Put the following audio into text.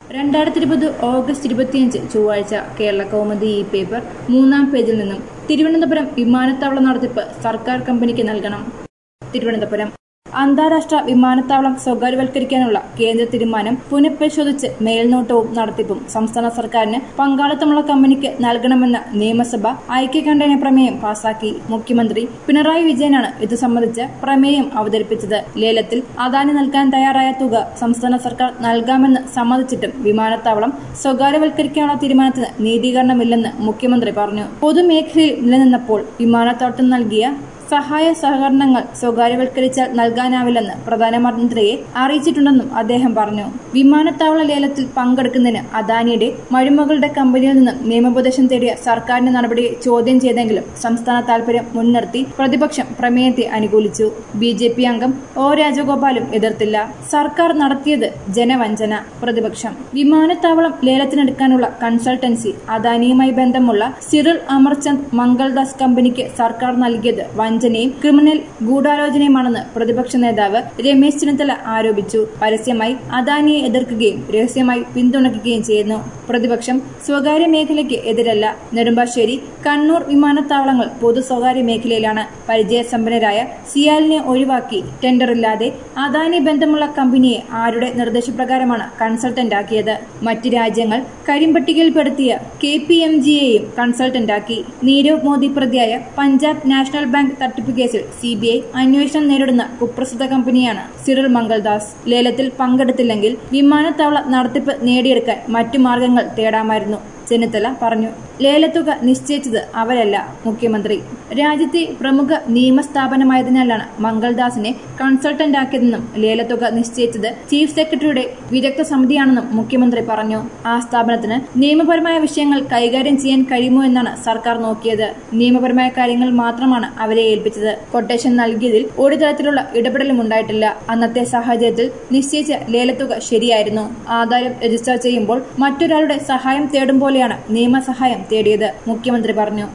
രണ്ടായിരത്തി ഇരുപത് ഓഗസ്റ്റ് ഇരുപത്തിയഞ്ച് ചൊവ്വാഴ്ച കേരള കൗമുദി ഈ പേപ്പർ മൂന്നാം പേജിൽ നിന്നും തിരുവനന്തപുരം വിമാനത്താവള നടത്തിപ്പ് സർക്കാർ കമ്പനിക്ക് നൽകണം തിരുവനന്തപുരം അന്താരാഷ്ട്ര വിമാനത്താവളം സ്വകാര്യവൽക്കരിക്കാനുള്ള കേന്ദ്ര തീരുമാനം പുനഃപരിശോധിച്ച് മേൽനോട്ടവും നടത്തിപ്പും സംസ്ഥാന സർക്കാരിന് പങ്കാളിത്തമുള്ള കമ്പനിക്ക് നൽകണമെന്ന നിയമസഭ ഐക്യകണ്ഠേന പ്രമേയം പാസാക്കി മുഖ്യമന്ത്രി പിണറായി വിജയനാണ് ഇത് സംബന്ധിച്ച് പ്രമേയം അവതരിപ്പിച്ചത് ലേലത്തിൽ അദാനി നൽകാൻ തയ്യാറായ തുക സംസ്ഥാന സർക്കാർ നൽകാമെന്ന് സമ്മതിച്ചിട്ടും വിമാനത്താവളം സ്വകാര്യവൽക്കരിക്കാനുള്ള തീരുമാനത്തിന് നീതീകരണമില്ലെന്ന് മുഖ്യമന്ത്രി പറഞ്ഞു പൊതുമേഖലയിൽ നിലനിന്നപ്പോൾ വിമാനത്താവളത്തിന് നൽകിയ സഹായ സഹകരണങ്ങൾ സ്വകാര്യവൽക്കരിച്ചാൽ നൽകാനാവില്ലെന്ന് പ്രധാനമന്ത്രിയെ അറിയിച്ചിട്ടുണ്ടെന്നും അദ്ദേഹം പറഞ്ഞു വിമാനത്താവള ലേലത്തിൽ പങ്കെടുക്കുന്നതിന് അദാനിയുടെ മരുമകളുടെ കമ്പനിയിൽ നിന്നും നിയമോപദേശം തേടിയ സർക്കാരിന്റെ നടപടിയെ ചോദ്യം ചെയ്തെങ്കിലും സംസ്ഥാന താൽപര്യം മുൻനിർത്തി പ്രതിപക്ഷം പ്രമേയത്തെ അനുകൂലിച്ചു ബി ജെ പി അംഗം ഒ രാജഗോപാലും എതിർത്തില്ല സർക്കാർ നടത്തിയത് ജനവഞ്ചന പ്രതിപക്ഷം വിമാനത്താവളം ലേലത്തിനെടുക്കാനുള്ള കൺസൾട്ടൻസി അദാനിയുമായി ബന്ധമുള്ള സിറിൽ അമർചന്ദ് മംഗൾദാസ് കമ്പനിക്ക് സർക്കാർ നൽകിയത് വഞ്ചനയും ക്രിമിനൽ ഗൂഢാലോചനയുമാണെന്ന് പ്രതിപക്ഷ നേതാവ് രമേശ് ചെന്നിത്തല ആരോപിച്ചു പരസ്യമായി അദാനിയെ എതിർക്കുകയും രഹസ്യമായി പിന്തുണയ്ക്കുകയും ചെയ്യുന്നു പ്രതിപക്ഷം സ്വകാര്യ മേഖലയ്ക്ക് എതിരല്ല നെടുമ്പാശ്ശേരി കണ്ണൂർ വിമാനത്താവളങ്ങൾ പൊതു സ്വകാര്യ മേഖലയിലാണ് പരിചയസമ്പന്നരായ സിയാലിനെ ഒഴിവാക്കി ടെൻഡറില്ലാതെ അദാനി ബന്ധമുള്ള കമ്പനിയെ ആരുടെ നിർദ്ദേശപ്രകാരമാണ് കൺസൾട്ടന്റ് ആക്കിയത് മറ്റ് രാജ്യങ്ങൾ കരിമ്പട്ടികയിൽപ്പെടുത്തിയ കെ പി എം ജിയെയും കൺസൾട്ടന്റാക്കി നീരവ് മോദി പ്രതിയായ പഞ്ചാബ് നാഷണൽ ബാങ്ക് തട്ടിപ്പ് കേസിൽ സി ബി ഐ അന്വേഷണം നേരിടുന്ന കുപ്രസിദ്ധ കമ്പനിയാണ് സിറിൽ മംഗൾദാസ് ലേലത്തിൽ പങ്കെടുത്തില്ലെങ്കിൽ വിമാനത്താവള നടത്തിപ്പ് നേടിയെടുക്കാൻ മറ്റു മാർഗങ്ങൾ തേടാമായിരുന്നു ചെന്നിത്തല പറഞ്ഞു ലേലത്തുക നിശ്ചയിച്ചത് അവരല്ല മുഖ്യമന്ത്രി രാജ്യത്തെ പ്രമുഖ നിയമസ്ഥാപനമായതിനാലാണ് മംഗൾദാസിനെ കൺസൾട്ടന്റ് ആക്കിയതെന്നും ലേലത്തുക നിശ്ചയിച്ചത് ചീഫ് സെക്രട്ടറിയുടെ വിദഗ്ധ സമിതിയാണെന്നും മുഖ്യമന്ത്രി പറഞ്ഞു ആ സ്ഥാപനത്തിന് നിയമപരമായ വിഷയങ്ങൾ കൈകാര്യം ചെയ്യാൻ കഴിയുമോ എന്നാണ് സർക്കാർ നോക്കിയത് നിയമപരമായ കാര്യങ്ങൾ മാത്രമാണ് അവരെ ഏൽപ്പിച്ചത് കൊട്ടേഷൻ നൽകിയതിൽ ഒരു തരത്തിലുള്ള ഇടപെടലും ഉണ്ടായിട്ടില്ല അന്നത്തെ സാഹചര്യത്തിൽ നിശ്ചയിച്ച ലേലത്തുക ശരിയായിരുന്നു ആധാരം രജിസ്റ്റർ ചെയ്യുമ്പോൾ മറ്റൊരാളുടെ സഹായം തേടും പോലെയാണ് നിയമസഹായം തേടിയത് മുഖ്യമന്ത്രി പറഞ്ഞു